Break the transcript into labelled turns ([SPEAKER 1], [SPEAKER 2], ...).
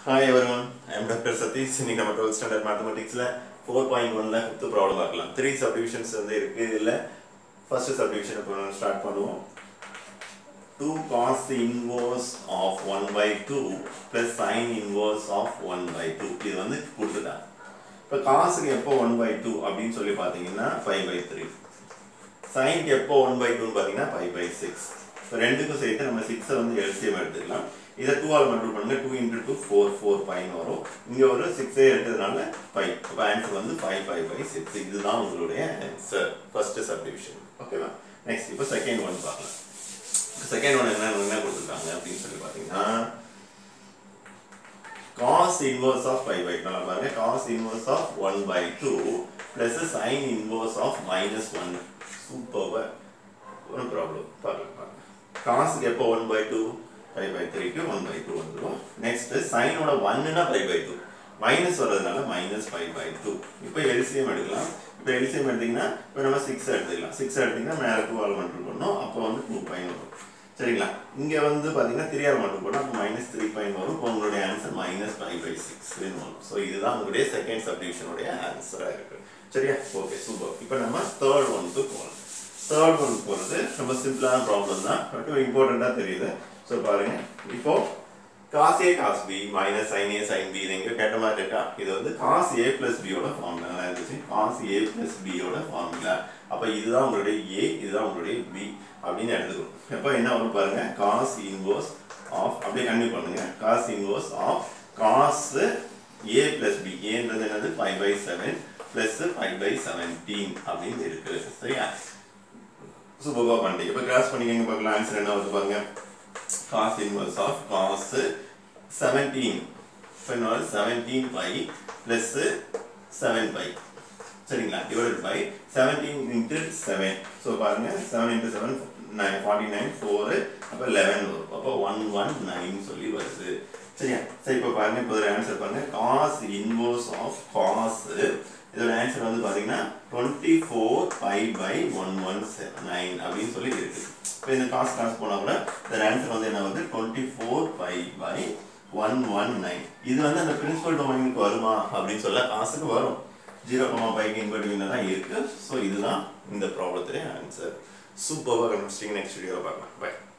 [SPEAKER 1] hi everyone I am doctor Satish இன்னைக்கு நம்ம twelfth standard மேத்தமெட்டிக்ஸில் ஃபோர் பாயிண்ட் ஒன்ல ஃபிஃப்த் ப்ராப்ளம் பார்க்கலாம் த்ரீ சப்டிவிஷன்ஸ் வந்து இருக்கு இதில் ஃபர்ஸ்ட் சப்டிவிஷன் இப்போ நம்ம ஸ்டார்ட் பண்ணுவோம் two cos inverse of one by two plus sine inverse of one by two இது வந்து கொடுத்துட்டாங்க இப்போ காசுக்கு எப்போ ஒன் பை டூ அப்படின்னு சொல்லி பார்த்தீங்கன்னா ஃபைவ் பை த்ரீ சைனுக்கு எப்போ ஒன் பை டூன்னு பார்த்தீங்கன்னா ஃபைவ் பை சிக்ஸ் இப்போ ரெண்டுக்கும் சேர்த்து நம்ம சிக்ஸை வந்து எல்சிஎம் எடுத்துக்கலாம் இதை டூ ஆல் மல்டிபிள் பண்ணுங்க two into two four four fine வரும் இங்கே ஒரு சிக்ஸே எடுத்ததுனால ஃபைவ் இப்போ ஆன்சர் வந்து ஃபைவ் ஃபைவ் பை சிக்ஸ் இதுதான் உங்களுடைய ஆன்சர் ஃபர்ஸ்ட் சப்டிவிஷன் ஓகேவா நெக்ஸ்ட் இப்போ செகண்ட் ஒன் பார்க்கலாம் செகண்ட் ஒன் என்ன என்ன கொடுத்துருக்காங்க அப்படின்னு சொல்லி பார்த்தீங்கன்னா cos inverse of pi by 2 நல்லா பாருங்க cos inverse of 1 by 2 plus sin inverse of minus 1 super ஒரு ப்ராப்ளம் பார்க்கலாம் பாருங்க காசுக்கு எப்போ 1 by 2 pi by 3 க்கு 1 by 2 வந்துரும் நெக்ஸ்ட் சைனோட 1னா pi by 2 மைனஸ் வர்றதுனால மைனஸ் ஃபைவ் பை டூ இப்போ எல்சிஎம் எடுக்கலாம் இப்போ எல்சிஎம் எடுத்தீங்கன்னா இப்போ நம்ம சிக்ஸ் எடுத்துக்கலாம் சிக்ஸ் எடுத்தீங்கன்னா மேலே டூ ஆல் மட்டும் பண்ணோம் அப்போ வந்து டூ பைன் வரும் சரிங்களா இங்கே வந்து பார்த்தீங்கன்னா த்ரீ ஆர் மட்டும் போனால் அப்போ மைனஸ் த்ரீ பாயிண்ட் வரும் இப்போ உங்களுடைய answer minus five by six வரும் ஸோ இதுதான் உங்களுடைய செகண்ட் சப்டிவிஷனுடைய ஆன்சராக இருக்கு சரியா ஓகே சூப்பர் இப்போ நம்ம தேர்ட் ஒன்க்கு போகலாம் தேர்ட் ஒன் போகிறது ரொம்ப சிம்பிளான ப்ராப்ளம் தான் பட் இம்பார்ட்டண்ட்டாக தெரியுது ஸோ பாருங்க இப்போ cos a cos b minus sine a sine b இது எங்கே கேட்ட மாதிரி இருக்கா இது வந்து காஸ் ஏ பிளஸ் பியோட ஃபார்முலா இருந்துச்சு காஸ் ஏ பிளஸ் பியோட ஃபார்முலா அப்போ இதுதான் உங்களுடைய ஏ இதுதான் உங்களுடைய பி அப்படின்னு எடுத்துக்கணும் எப்போ என்ன வரும் பாருங்க காஸ் இன்வர்ஸ் ஆஃப் அப்படியே கண்டினியூ பண்ணுங்க cos inverse of cos a plus b ஏன்றது என்னது five by seven plus five by seventeen அப்படின்னு இருக்கு சரியா சூப்பராக பண்ணிட்டீங்க இப்போ கிராஸ் பண்ணிக்கங்க பார்க்கலாம் ஆன்சர் என்ன வருது பாருங்க cos inverse of cos seventeen இப்போ என்ன வருது seventeen by plus seven by சரிங்களா divided by seventeen into seven so பாருங்க seven into seven nine forty nine four அப்போ லெவன் வரும் அப்போ ஒன் ஒன் நைன் சொல்லி வருது சரியா சரி இப்போ பாருங்க இப்போ ஒரு ஆன்சர் பாருங்க காஸ் இன்வர்ஸ் ஆஃப் காஸ் இதோட ஆன்சர் வந்து பார்த்தீங்கன்னா twenty four five by one one nine அப்படின்னு சொல்லி இருக்கு இப்போ இந்த காஸ் காசு போனால் கூட இதோட ஆன்சர் வந்து என்ன வந்து twenty four five by one one nine இது வந்து அந்த பிரின்சிபல் டொமைனுக்கு வருமா அப்படின்னு சொல்ல காசுக்கு வரும் ஜீரோ கமா ஃபைவ் இன்வெர்டிங்கில் தான் இருக்கு ஸோ இதுதான் இந்த ப்ராப்ளத்துடைய ஆன்சர் சூப்பராக கண்டுபிடிச்சிங்க நெக்ஸ்ட் வீடியோவில் பார்க்கலாம் பை